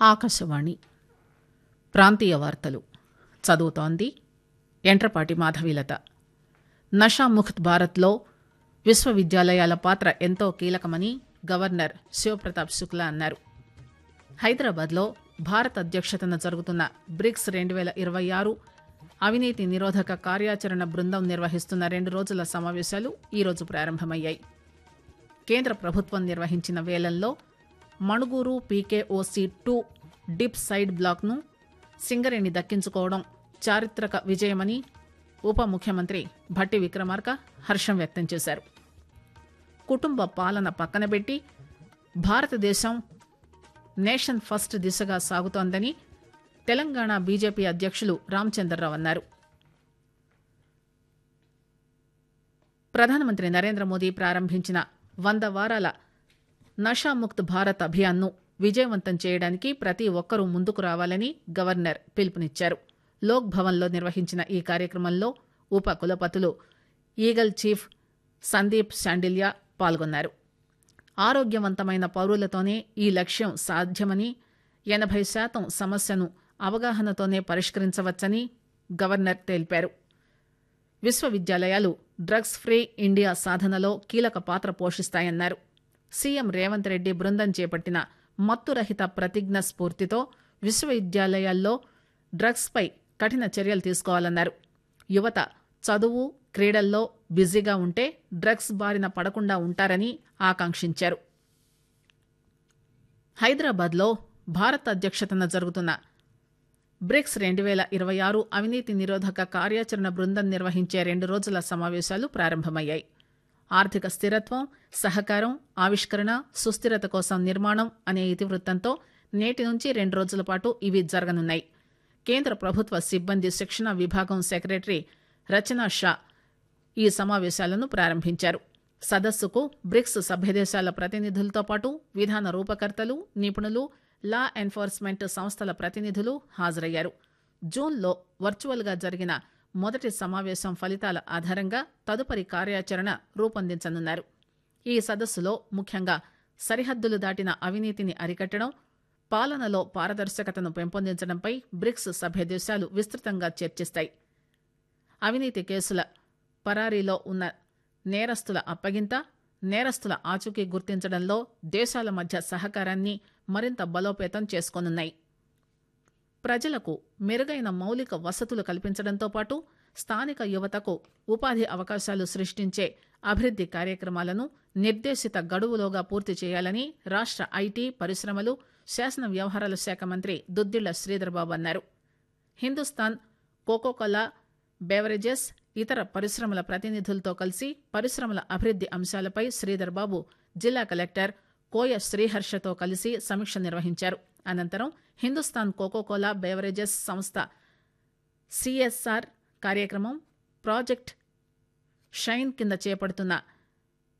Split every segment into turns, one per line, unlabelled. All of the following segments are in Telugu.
ఆకాశవాణి ప్రాంతీయ వార్తలు చదువుతోంది ఎంట్రపాటి మాధవీలత నషాముక్త్ భారత్లో విశ్వవిద్యాలయాల పాత్ర ఎంతో కీలకమని గవర్నర్ శివప్రతాప్ శుక్లా అన్నారు హైదరాబాద్లో భారత్ అధ్యక్షతన జరుగుతున్న బ్రిక్స్ రెండు పేల ఇరవై ఆరు అవినీతి నిరోధక కార్యాచరణ బృందం నిర్వహిస్తున్న రెండు రోజుల సమావేశాలు ఈరోజు ప్రారంభమయ్యాయి కేంద్ర ప్రభుత్వం నిర్వహించిన వేలంలో Manuguru PKOC two dip side బ్లాక్ను సింగరేణి దక్కించుకోవడం చారిత్రక విజయమని ఉప ముఖ్యమంత్రి భట్టి విక్రమార్క హర్షం వ్యక్తం చేశారు కుటుంబ పాలన పక్కనబెట్టి భారతదేశం నేషన్ ఫస్ట్ దిశగా సాగుతోందని తెలంగాణ బీజేపీ అధ్యక్షులు రామచంద్రరావు అన్నారు ప్రధానమంత్రి నరేంద్ర మోదీ ప్రారంభించిన వంద వారాల నషాముక్త్ భారత్ అభియాన్ను విజయవంతం చేయడానికి ప్రతి ఒక్కరూ ముందుకు రావాలని గవర్నర్ పిలుపునిచ్చారు లోక్ భవన్లో నిర్వహించిన ఈ కార్యక్రమంలో ఉప కులపతులు ఈగల్ చీఫ్ సందీప్ శాండిల్యా పాల్గొన్నారు ఆరోగ్యవంతమైన పౌరులతోనే ఈ లక్ష్యం సాధ్యమని ఎనభై శాతం సమస్యను అవగాహనతోనే పరిష్కరించవచ్చని గవర్నర్ తెలిపారు విశ్వవిద్యాలయాలు డ్రగ్స్ ఫ్రీ ఇండియా సాధనలో కీలక పాత్ర పోషిస్తాయన్నారు సీఎం రేవంత్ రెడ్డి బృందం చేపట్టిన మత్తురహిత ప్రతిజ్ఞ స్ఫూర్తితో విశ్వవిద్యాలయాల్లో డ్రగ్స్పై కఠిన చర్యలు తీసుకోవాలన్నారు యువత చదువు క్రీడల్లో బిజీగా ఉంటే డ్రగ్స్ బారిన పడకుండా ఉంటారని ఆకాంక్షించారు హైదరాబాద్లో భారత్ అధ్యక్షతన జరుగుతున్న బ్రిక్స్ రెండు పేల ఇరవై ఆరు అవినీతి నిరోధక కార్యాచరణ బృందం నిర్వహించే రెండు రోజుల సమావేశాలు ప్రారంభమయ్యాయి ఆర్థిక స్థిరత్వం సహకారం ఆవిష్కరణ సుస్థిరత కోసం నిర్మాణం అనే ఇతివృత్తంతో నేటి నుంచి రెండు రోజుల పాటు ఇవి జరగనున్నాయి కేంద్ర ప్రభుత్వ సిబ్బంది శిక్షణ విభాగం సెక్రటరీ రచనా షా ఈ సమావేశాలను ప్రారంభించారు సదస్సుకు బ్రిక్స్ సభ్యదేశాల ప్రతినిధులతో పాటు విధాన రూపకర్తలు నిపుణులు లా ఎన్ఫోర్స్మెంట్ సంస్థల ప్రతినిధులు హాజరయ్యారు జూన్లో వర్చువల్గా జరిగిన మొదటి సమావేశం ఫలితాల ఆధారంగా తదుపరి కార్యాచరణ రూపొందించనున్నారు ఈ సదస్సులో ముఖ్యంగా సరిహద్దులు దాటిన అవినీతిని అరికట్టడం పాలనలో పారదర్శకతను పెంపొందించడంపై బ్రిక్స్ సభ్యదేశాలు విస్తృతంగా చర్చిస్తాయి అవినీతి కేసుల పరారీలో ఉన్న నేరస్తుల అప్పగింత నేరస్తుల ఆచూకీ గుర్తించడంలో దేశాల మధ్య సహకారాన్ని మరింత బలోపేతం చేసుకోనున్నాయి ప్రజలకు మెరుగైన మౌలిక వసతులు కల్పించడంతో పాటు స్థానిక యువతకు ఉపాధి అవకాశాలు సృష్టించే అభివృద్ది కార్యక్రమాలను నిర్దేశిత గడువులోగా పూర్తి చేయాలని రాష్ట ఐటీ పరిశ్రమలు శాసన వ్యవహారాల శాఖ మంత్రి దుద్దిళ్ల శ్రీధర్బాబు అన్నారు హిందుస్థాన్ కోకోకోలా బేవరేజెస్ ఇతర పరిశ్రమల ప్రతినిధులతో కలిసి పరిశ్రమల అభివృద్ది అంశాలపై శ్రీధర్బాబు జిల్లా కలెక్టర్ కోయ శ్రీహర్షతో కలిసి సమీక్ష నిర్వహించారు అనంతరం హిందుస్థాన్ కోకోకోలా బేవరేజెస్ సంస్థ సిఎస్ఆర్ కార్యక్రమం ప్రాజెక్ట్ షైన్ కింద చేపడుతున్న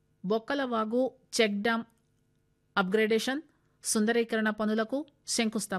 బొక్కలవాగు చెక్ డ్యాం అప్గ్రేడేషన్ సుందరీకరణ పనులకు శంకుస్థాపన